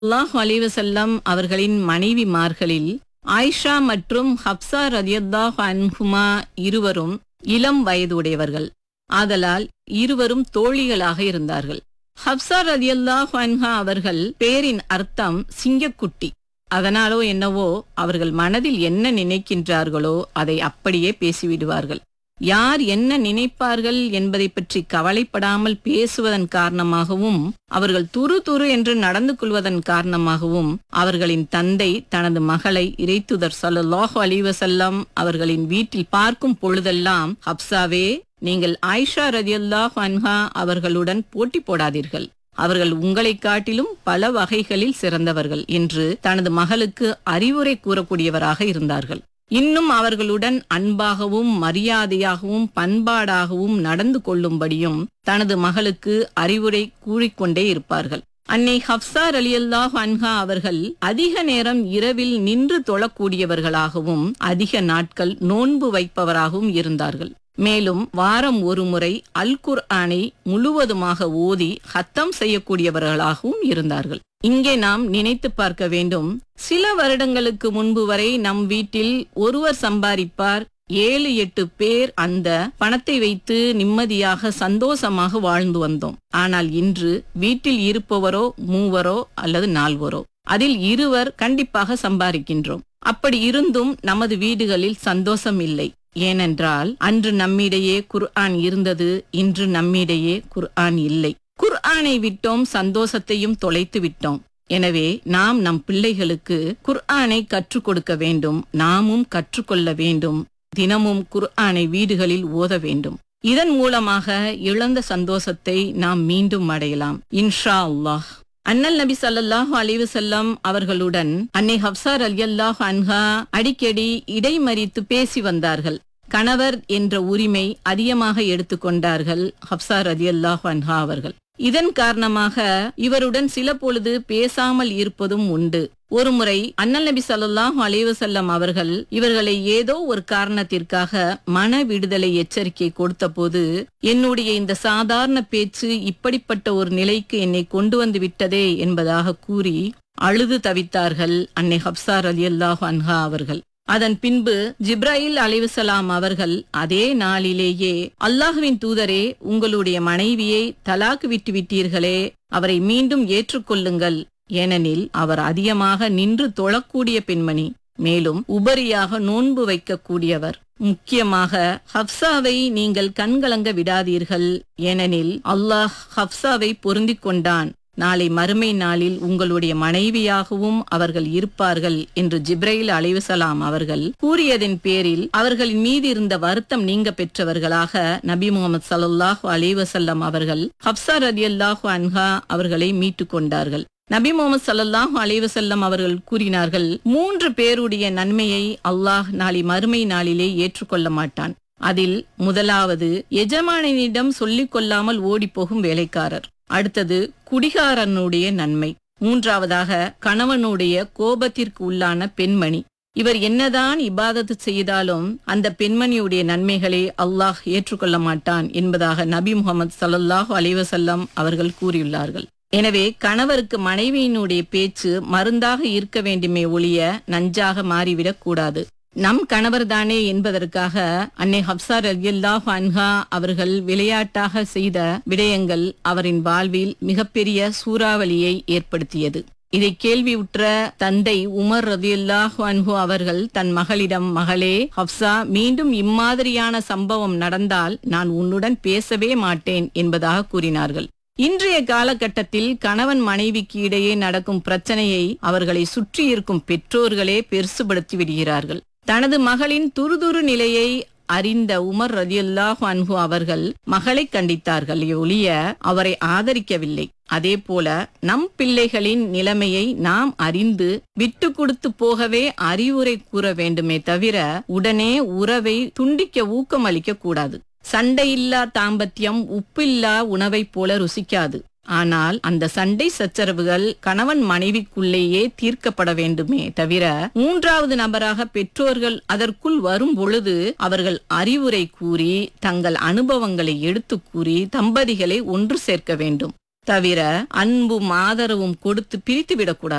அல்லாஹ் அலிவசல்லம் அவர்களின் மனைவிமார்களில் ஆயிஷா மற்றும் ஹப்சா ரதியல்லாஹ் அன்ஹுமா இருவரும் இளம் வயதுடையவர்கள் ஆதலால் இருவரும் தோழிகளாக இருந்தார்கள் ஹப்சா ரதியல்லாஹ் அன்ஹா அவர்கள் பேரின் அர்த்தம் சிங்கக்குட்டி அதனாலோ என்னவோ அவர்கள் மனதில் என்ன நினைக்கின்றார்களோ அதை அப்படியே பேசிவிடுவார்கள் யார் என்ன நினைப்பார்கள் என்பதை பற்றி கவலைப்படாமல் பேசுவதன் காரணமாகவும் அவர்கள் துரு துரு என்று நடந்து கொள்வதன் காரணமாகவும் அவர்களின் தந்தை தனது மகளை இறைத்துதர் ஸல்லல்லாஹு அலைஹி வஸல்லம் அவர்களின் வீட்டில் பார்க்கும் பொழுதெல்லாம் ஹப்சாவே நீங்கள் ஆயிஷா ரதியல்லாஹு அன்ஹா அவர்களுடன் போட்டி போடாதீர்கள் அவர்கள் உங்களைக் காட்டிலும் பல வகைகளில் சிறந்தவர்கள் என்று தனது மகளுக்கு அறிவுரை கூறக்கூடியவராக இருந்தார்கள் இன்னும் அவர்களுடன் அன்பாகவும் மரியாதையாகவும் பண்பாடாகவும் நடந்து கொள்ளும்படியும் தனது மகளுக்கு அறிவுரை கூறிக்கொண்டே இருப்பார்கள் அன்னை ஹப்சார் அலியல்லாஹ் அன்ஹா அவர்கள் அதிக நேரம் இரவில் நின்று தொழக்கூடியவர்களாகவும் அதிக நாட்கள் நோன்பு வைப்பவராகவும் இருந்தார்கள் மேலும் வாரம் ஒரு முறை அல் குர்ஆனை முழுவதுமாக ஓதி ஹத்தம் செய்யக்கூடியவர்களாகவும் இருந்தார்கள் இங்கே நாம் நினைத்து பார்க்க வேண்டும் சில வருடங்களுக்கு முன்பு வரை நம் வீட்டில் ஒருவர் சம்பாதிப்பார் ஏழு எட்டு பேர் அந்த பணத்தை வைத்து நிம்மதியாக சந்தோஷமாக வாழ்ந்து வந்தோம் ஆனால் இன்று வீட்டில் இருப்பவரோ மூவரோ அல்லது நால்வரோ அதில் இருவர் கண்டிப்பாக சம்பாதிக்கின்றோம் அப்படி இருந்தும் நமது வீடுகளில் சந்தோஷம் இல்லை ஏனென்றால் அன்று நம்மிடையே குர்ஆன் இருந்தது இன்று நம்மிடையே குர்ஆன் இல்லை குர்ஆனை விட்டோம் சந்தோஷத்தையும் தொலைத்து விட்டோம் எனவே நாம் நம் பிள்ளைகளுக்கு குர்ஆனை கற்றுக் கொடுக்க வேண்டும் நாமும் கற்றுக்கொள்ள வேண்டும் தினமும் குர்ஆனை வீடுகளில் ஓத வேண்டும் இதன் மூலமாக இழந்த சந்தோஷத்தை நாம் மீண்டும் அடையலாம் இன்ஷா அல்லாஹ் அண்ணல் நபி ஸல்லல்லாஹு அலைஹி வஸல்லம் அவர்களுடன் அன்னை ஹப்சார் அலியல்லாஹ் அன்ஹா அடிக்கடி இடைமறித்து பேசி வந்தார்கள் கணவர் என்ற உரிமை அதிகமாக எடுத்துக்கொண்டார்கள் ஹப்சார் ரதியல்லாஹு அன்ஹா அவர்கள் இதன் காரணமாக இவருடன் சில பொழுது பேசாமல் இருப்பதும் உண்டு ஒருமுறை அண்ணல் நபி ஸல்லல்லாஹு அலைஹி வஸல்லம் அவர்கள் இவர்களை ஏதோ ஒரு காரணத்திற்காக மன விடுதலை எச்சரிக்கை கொடுத்தபோது என்னுடைய இந்த சாதாரண பேச்சு இப்படிப்பட்ட ஒரு நிலைக்கு என்னை கொண்டு வந்து விட்டதே என்பதாக கூறி அழுது தவித்தார்கள் அன்னை ஹப்சார் அலியல்லாஹு அன்ஹா அவர்கள் அதன் பின்பு ஜிப்ராயில் அலைவசலாம் அவர்கள் அதே நாளிலேயே அல்லாஹுவின் தூதரே உங்களுடைய மனைவியை தலாக்கு விட்டு விட்டீர்களே அவரை மீண்டும் ஏற்றுக்கொள்ளுங்கள் ஏனெனில் அவர் அதிகமாக நின்று தொழக்கூடிய பெண்மணி மேலும் உபரியாக நோன்பு வைக்கக்கூடியவர் முக்கியமாக ஹப்சாவை நீங்கள் கண்கலங்க விடாதீர்கள் ஏனெனில் அல்லாஹ் ஹப்சாவை பொருந்திக் கொண்டான் நாளை மறுமை நாளில் உங்களுடைய மனைவியாகவும் அவர்கள் இருப்பார்கள் என்று ஜிப்ரைல் அலைவசலாம் அவர்கள் கூறியதன் பேரில் அவர்களின் மீது இருந்த வருத்தம் நீங்க பெற்றவர்களாக நபி முகமது சல்லாஹூ அலைவசல்லம் அவர்கள் ஹப்சா ரதி அல்லாஹு அன்ஹா அவர்களை மீட்டுக் கொண்டார்கள் நபி முகமது சல்லாஹூ அலைவசல்லம் அவர்கள் கூறினார்கள் மூன்று பேருடைய நன்மையை அல்லாஹ் நாளை மறுமை நாளிலே ஏற்றுக்கொள்ள மாட்டான் அதில் முதலாவது எஜமானனிடம் சொல்லிக் கொள்ளாமல் ஓடிப்போகும் வேலைக்காரர் அடுத்தது குடிகாரனுடைய நன்மை மூன்றாவதாக கணவனுடைய கோபத்திற்கு உள்ளான பெண்மணி இவர் என்னதான் இபாதத்து செய்தாலும் அந்த பெண்மணியுடைய நன்மைகளை அல்லாஹ் ஏற்றுக்கொள்ள மாட்டான் என்பதாக நபி முகமது சல்லாஹூ அலைவசல்லம் அவர்கள் கூறியுள்ளார்கள் எனவே கணவருக்கு மனைவியினுடைய பேச்சு மருந்தாக இருக்க வேண்டுமே ஒழிய நஞ்சாக மாறிவிடக் கூடாது நம் கணவர் தானே என்பதற்காக அன்னை ஹப்சார் அலியல்லாஹ் அன்ஹா அவர்கள் விளையாட்டாக செய்த விடயங்கள் அவரின் வாழ்வில் மிகப்பெரிய சூறாவளியை ஏற்படுத்தியது இதை கேள்வியுற்ற தந்தை உமர் ரதியுல்லாஹ் அன்ஹு அவர்கள் தன் மகளிடம் மகளே ஹப்சா மீண்டும் இம்மாதிரியான சம்பவம் நடந்தால் நான் உன்னுடன் பேசவே மாட்டேன் என்பதாக கூறினார்கள் இன்றைய காலகட்டத்தில் கணவன் மனைவிக்கு இடையே நடக்கும் பிரச்சனையை அவர்களை சுற்றி இருக்கும் பெற்றோர்களே பெருசுபடுத்தி விடுகிறார்கள் தனது மகளின் துருதுரு நிலையை அறிந்த உமர் ரதியுல்லாஹு அன்ஹு அவர்கள் மகளை கண்டித்தார்கள் ஒழிய அவரை ஆதரிக்கவில்லை அதே போல நம் பிள்ளைகளின் நிலைமையை நாம் அறிந்து விட்டு கொடுத்து போகவே அறிவுரை கூற வேண்டுமே தவிர உடனே உறவை துண்டிக்க ஊக்கம் அளிக்க கூடாது சண்டையில்லா தாம்பத்தியம் உப்பில்லா உணவைப் போல ருசிக்காது ஆனால் அந்த சண்டை சச்சரவுகள் கணவன் மனைவிக்குள்ளேயே தீர்க்கப்பட வேண்டுமே தவிர மூன்றாவது நபராக பெற்றோர்கள் அதற்குள் வரும் பொழுது அவர்கள் அறிவுரை கூறி தங்கள் அனுபவங்களை எடுத்து கூறி தம்பதிகளை ஒன்று சேர்க்க வேண்டும் தவிர அன்பும் ஆதரவும் கொடுத்து பிரித்து விடக்கூடாது